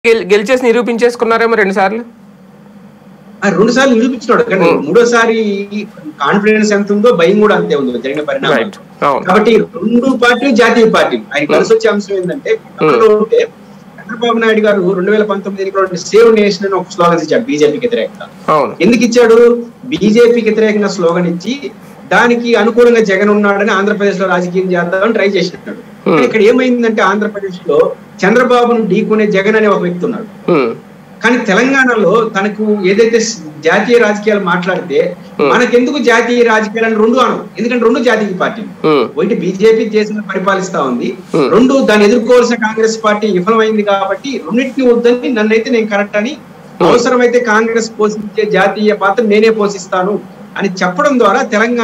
గెల్- గెలిచేసి నిరూపించేసుకున్నారేమో రెండు సార్లు ఆ రెండు సార్లు నిరూపించినాడు కానీ Hmm. మూడోసారి కాన్ఫిడెన్స్ ఎంత ఉందో భయం కూడా అంతే ఉంది జరిగిన పరిణామం రైట్ అవును కాబట్టి రెండు పార్టీలు జాతీయ పార్టీలు ఆయన కలిసి వచ్చే అంశం ఏంటంటే గతంలో ఉంటే చంద్రబాబు నాయుడు గారు రెండు వేల పంతొమ్మిది ఎన్నికల్లో సేవ్ నేషన్ అని ఒక స్లోగన్ ఇచ్చాడు బీజేపీకి వ్యతిరేకంగా అవును ఎందుకు ఇచ్చాడు బీజేపీకి వ్యతిరేకంగా స్లోగన్ ఇచ్చి దానికి అనుకూలంగా జగన్ ఉన్నాడని ఆంధ్రప్రదేశ్ లో రాజకీయం చేద్దామని ట్రై చేసినాడు కానీ ఇక్కడ ఏమైందంటే ఆంధ్రప్రదేశ్ లో చంద్రబాబును ఢీకొనే జగన్ అనే ఒక వ్యక్తి ఉన్నాడు ఉమ్, కానీ తెలంగాణలో తనకు ఏదైతే స్- జాతీయ రాజకీయాలు మాట్లాడితే మనకెందుకు జాతీయ రాజకీయాలను రెండు అనం ఎందుకంటే రెండు జాతీయ పార్టీలు ఉమ్, ఒకటి బీజేపీ దేశంలో పరిపాలిస్తా ఉంది Hmm. రెండు దాన్ని ఎదుర్కోవాల్సిన కాంగ్రెస్ పార్టీ విఫలమైంది కాబట్టి రెండింటిని వద్దని నన్నైతే నేను కరెక్ట్ అని అవసరమైతే కాంగ్రెస్ పోషించే జాతీయ పాత్ర నేనే పోషిస్తాను అని చెప్పడం ద్వారా తెలంగాణ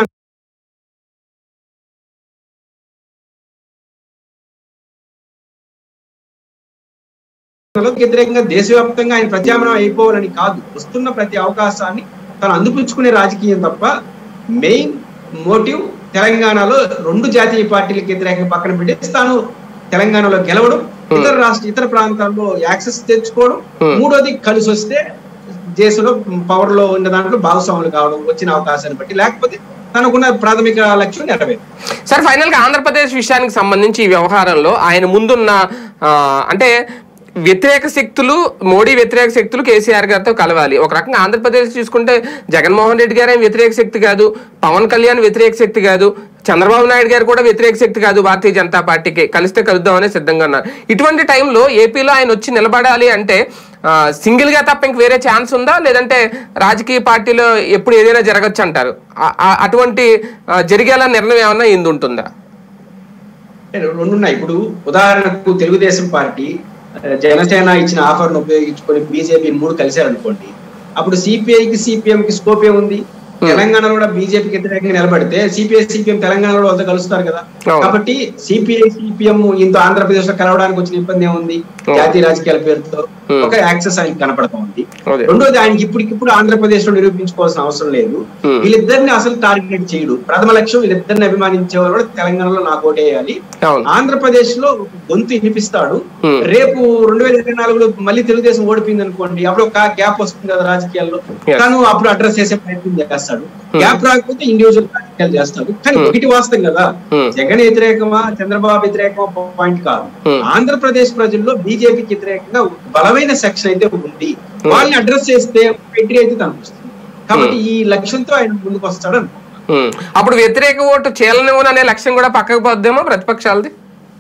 వ్యతిరేకంగా దేశవ్యాప్తంగా ఆయన ప్రత్యామ్నాయం అయిపోవాలని కాదు వస్తున్న ప్రతి అవకాశాన్ని తను అందిపుచ్చుకునే రాజకీయం తప్ప మెయిన్ మోటివ్ తెలంగాణలో రెండు జాతీయ పార్టీలకు వ్యతిరేకంగా పక్కన పెట్టేసి తాను తెలంగాణలో గెలవడం ఇతర రాష్ట్ర ఇతర ప్రాంతాల్లో యాక్సెస్ తెచ్చుకోవడం Hmm. మూడోది కలిసి వస్తే దేశంలో పవర్ లో ఉన్న దాంట్లో భాగస్వాములు కావడం వచ్చిన అవకాశాన్ని బట్టి లేకపోతే తనకున్న ప్రాథమిక లక్ష్యం నెరవేరు సార్ ఫైనల్ గా ఆంధ్రప్రదేశ్ విషయానికి సంబంధించి ఈ వ్యవహారంలో ఆయన ముందున్న ఆ, అంటే వ్యతిరేక శక్తులు మోడీ వ్యతిరేక శక్తులు కేసీఆర్ గారితో కలవాలి ఒక రకంగా ఆంధ్రప్రదేశ్ చూసుకుంటే జగన్మోహన్ రెడ్డి గారు ఏం వ్యతిరేక శక్తి కాదు పవన్ కళ్యాణ్ వ్యతిరేక శక్తి కాదు చంద్రబాబు నాయుడు గారు కూడా వ్యతిరేక శక్తి కాదు భారతీయ జనతా పార్టీకి కలిస్తే కలుద్దామని సిద్ధంగా ఉన్నారు ఇటువంటి టైంలో ఏపీలో ఆయన వచ్చి నిలబడాలి అంటే సింగిల్ గా తప్ప ఇంక వేరే ఛాన్స్ ఉందా లేదంటే రాజకీయ పార్టీలో ఎప్పుడు ఏదైనా జరగచ్చు అంటారు ఆ- ఆ- అటువంటి ఆ, జరిగేలా నిర్ణయం ఏమన్నా ఇందు ఉంటుందా అంటే రెండు ఉన్నాయి ఇప్పుడు ఉదాహరణకు తెలుగుదేశం పార్టీ ఆ, జనసేన ఇచ్చిన ఆఫర్ ను ఉపయోగించుకొని బీజేపీ మూడు కలిశారనుకోండి అప్పుడు సిపిఐకి సిపిఎం కి స్కోప్ ఏముంది తెలంగాణలో కూడా బీజేపీకి వ్యతిరేకంగా నిలబడితే సిపిఐ సిపిఎం తెలంగాణలో వాళ్ళతో కలుస్తారు కదా అవును. కాబట్టి సిపిఐ సిపిఎం ఇంత ఆంధ్రప్రదేశ్ లో కలవడానికి వచ్చిన ఇబ్బంది ఏముంది అవును. జాతీయ రాజకీయాల పేరుతో Hmm. ఒక యాక్సెస్ ఆయనకి కనపడతా ఉంది అదే. రెండోది ఆయనకి ఇప్పటికిప్పుడు ఆంధ్రప్రదేశ్ లో నిరూపించుకోవాల్సిన అవసరం లేదు Hmm. వీళ్ళిద్దరిని అసలు టార్గెట్ చేయడు ప్రథమ లక్ష్యం వీళ్ళిద్దరిని అభిమానించే వాళ్ళు కూడా తెలంగాణలో నాకు ఓటేయాలి అవును ఆంధ్రప్రదేశ్ లో గొంతు వినిపిస్తాడు Hmm. రేపు రెండు వేల ఇరవై నాలుగులో మళ్ళీ తెలుగుదేశం ఓడిపోయింది అనుకోండి అప్పుడు ఒక గ్యాప్ వస్తుంది కదా రాజకీయాల్లో Yes. తను అప్పుడు అడ్రస్ చేసే ప్రయత్నం చేస్తాడు గ్యాప్ రాకపోతే ఇండివిజువల్ రాజకీయాలు చేస్తాడు కానీ Hmm. ఒకటి వాస్తవం కదా Hmm. జగన్ వ్యతిరేకమా చంద్రబాబు వ్యతిరేకమా పాయింట్ కాదు Hmm. ఆంధ్రప్రదేశ్ ప్రజల్లో బీజేపీకి వ్యతిరేకంగా ఒక బలమైన సెక్షన్ అయితే ఉంది వాళ్ళని అడ్రస్ చేస్తే ఎంట్రీ అయితే తనకు వస్తుంది కాబట్టి ఈ లక్ష్యంతో ఆయన ముందుకు వస్తాడు అనుకుంటున్నాను. ఉమ్. అప్పుడు వ్యతిరేక ఓటు చీలనివ్వను అనే లక్ష్యం కూడా పక్కకు పోద్దేమో ప్రతిపక్షాలది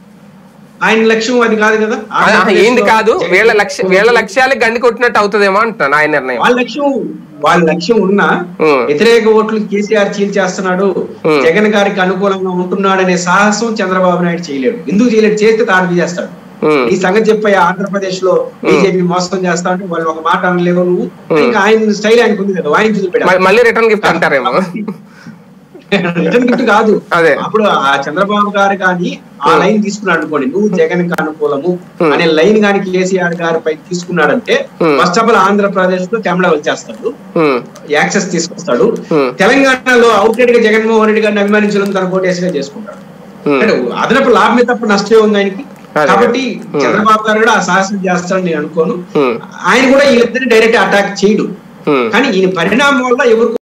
ఆయన లక్ష్యం అది కాదు కదా ఆ, ఏంది కాదు జగన్- వీళ్ళ లక్ష్యం వీళ్ళ లక్ష్యాలకు గండి కొట్టినట్టు అవుతుందేమో అంటున్నాను ఆయన నిర్ణయం వాళ్ళ లక్ష్యం వాళ్ళ లక్ష్యం ఉన్నా ఉమ్. వ్యతిరేక ఓట్లు కేసీఆర్ చీల్చేస్తున్నాడు Hmm. జగన్ గారికి అనుకూలంగా ఉంటున్నాడు అనే సాహసం చంద్రబాబు నాయుడు చేయలేడు ఎందుకు చేయలేడు చేస్తే తాను చేస్తాడు ఉమ్. ఈ సంగతి చెప్పే ఆంధ్రప్రదేశ్ లో బీజేపీ మోసం చేస్తా ఉంటే వాళ్ళు ఒక మాట అనలేవు నువ్వు ఇంకా ఆయన స్టైల్ ఆయనకు ఉంది కదా ఆయన చూపెట్టాడు మ- మళ్ళీ రిటర్న్ గిఫ్ట్ అంటారేమో రిటర్న్ గిఫ్ట్ కాదు అదే. అప్పుడు ఆ చంద్రబాబు గారు కానీ ఆ లైన్ తీసుకున్నాడు అనుకోండి నువ్వు జగన్ కి అనుకూలము Hmm. అనే లైన్ గాని కేసీఆర్ గారి పై తీసుకున్నాడంటే Hmm. First of all Andhra Pradesh లో కెమెరా వచ్చేస్తాడు ఉమ్. యాక్సెస్ తీసుకొస్తాడు Hmm. తెలంగాణలో అవుట్లెట్ గా జగన్మోహన్ రెడ్డి గారిని అభిమానించడం తన కోటేసిగా చేసుకుంటాడు Hmm. అంటే అదనపు లాభమే తప్ప నష్టమే ఉంది ఆయనకి అదే. కాబట్టి Hmm. చంద్రబాబు గారు కూడా ఆ సాహసం చేస్తాడని నేను అనుకోను Hmm. ఆయన కూడా వీళ్ళిద్దరిని డైరెక్ట్ అటాక్ చేయడు ఉమ్. కానీ ఈయన పరిణామం వల్ల ఎవరికి